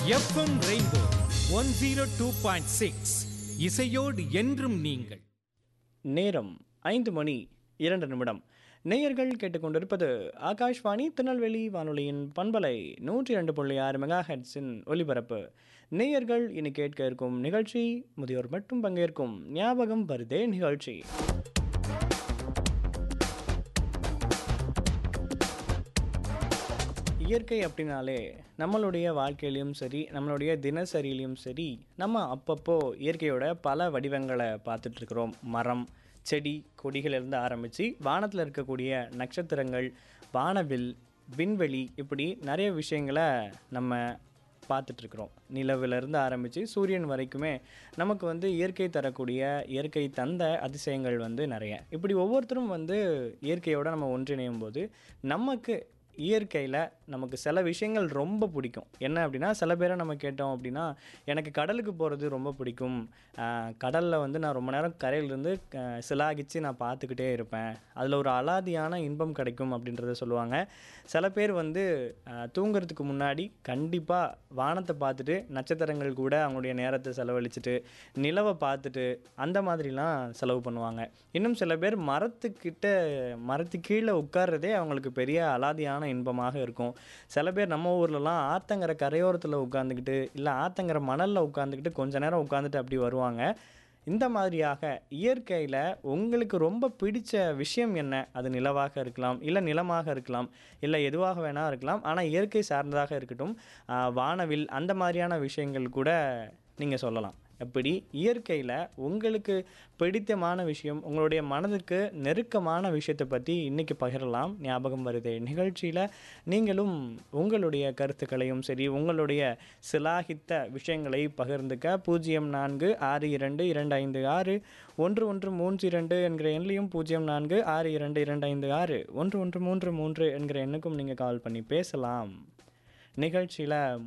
FM rainbow one zero two point six இசையோடு என்றும் நீங்கள் நேரம் ஐந்து மணி இரண்டு நிமிடம் நேயர்கள் கேட்டுக்கொண்டிருப்பது ஆகாஷ்வாணி திருநெல்வேலி வானொலியின் பண்பலை நூற்றி இரண்டு புள்ளி ஆறு மெகா ஹெட்ஸின் ஒலிபரப்பு நேயர்கள் இனி கேட்க இருக்கும் நிகழ்ச்சி முதியோர் மட்டும் பங்கேற்கும் ஞாபகம் வருதே நிகழ்ச்சி இயற்கை அப்படின்னாலே நம்மளுடைய வாழ்க்கையிலையும் சரி நம்மளுடைய தினசரியிலையும் சரி நம்ம அப்பப்போ இயற்கையோட பல வடிவங்களை பார்த்துட்டு இருக்கிறோம் மரம் செடி கொடிகளிலிருந்து ஆரம்பித்து வானத்தில் இருக்கக்கூடிய நட்சத்திரங்கள் வானவில் விண்வெளி இப்படி நிறைய விஷயங்களை நம்ம பார்த்துட்ருக்குறோம் நிலவிலிருந்து ஆரம்பித்து சூரியன் வரைக்குமே நமக்கு வந்து இயற்கை தரக்கூடிய இயற்கை தந்த அதிசயங்கள் வந்து நிறைய இப்படி ஒவ்வொருத்தரும் வந்து இயற்கையோடு நம்ம ஒன்றிணையும் போது நமக்கு இயற்கையில் நமக்கு சில விஷயங்கள் ரொம்ப பிடிக்கும் என்ன அப்படின்னா சில பேரை நம்ம கேட்டோம் அப்படின்னா எனக்கு கடலுக்கு போகிறது ரொம்ப பிடிக்கும் கடலில் வந்து நான் ரொம்ப நேரம் கரையிலிருந்து அஹ், சிலாகிச்சு நான் பார்த்துக்கிட்டே இருப்பேன் அதில் ஒரு அலாதியான இன்பம் கிடைக்கும் அப்படின்றத சொல்லுவாங்க சில பேர் வந்து அஹ், தூங்குறதுக்கு முன்னாடி கண்டிப்பாக வானத்தை பார்த்துட்டு நட்சத்திரங்கள் கூட அவங்களுடைய நேரத்தை செலவழிச்சிட்டு நிலவை பார்த்துட்டு அந்த மாதிரிலாம் செலவு பண்ணுவாங்க இன்னும் சில பேர் மரத்துக்கிட்ட மரத்து கீழே உட்கார்றதே அவங்களுக்கு பெரிய அலாதியான இன்பமாக இருக்கும் சில பேர் நம்ம ஊர்லலாம் ஆத்தங்கரை கரையோரத்தில் உட்காந்துக்கிட்டு இல்லை ஆத்தங்கரை மணலில் உட்காந்துக்கிட்டு கொஞ்ச நேரம் உட்காந்துட்டு அப்படி வருவாங்க இந்த மாதிரியாக இயற்கையில் உங்களுக்கு ரொம்ப பிடிச்ச விஷயம் என்ன அது நிலவாக இருக்கலாம் இல்லை நிலமாக இருக்கலாம் இல்லை எதுவாக வேணால் இருக்கலாம் ஆனால் இயற்கை சார்ந்ததாக இருக்கட்டும் ஆஹ் வானவில் அந்த மாதிரியான விஷயங்கள் கூட நீங்கள் சொல்லலாம் எப்படி இயற்கையில் உங்களுக்கு பிடித்தமான விஷயம் உங்களுடைய மனதுக்கு நெருக்கமான விஷயத்தை பற்றி இன்றைக்கி பகிரலாம் ஞாபகம் வருதே நிகழ்ச்சியில் நீங்களும் உங்களுடைய கருத்துக்களையும் சரி உங்களுடைய சிலாகித்த விஷயங்களை பகிர்ந்துக்க பூஜ்ஜியம் நான்கு ஆறு இரண்டு இரண்டு ஐந்து ஆறு ஒன்று ஒன்று மூன்று இரண்டு என்கிற எண்ணிலையும் பூஜ்ஜியம் நான்கு ஆறு இரண்டு இரண்டு ஐந்து ஆறு ஒன்று ஒன்று மூன்று மூன்று என்கிற எண்ணுக்கும் நீங்கள் கால் பண்ணி பேசலாம் நிகழ்ச்சியில்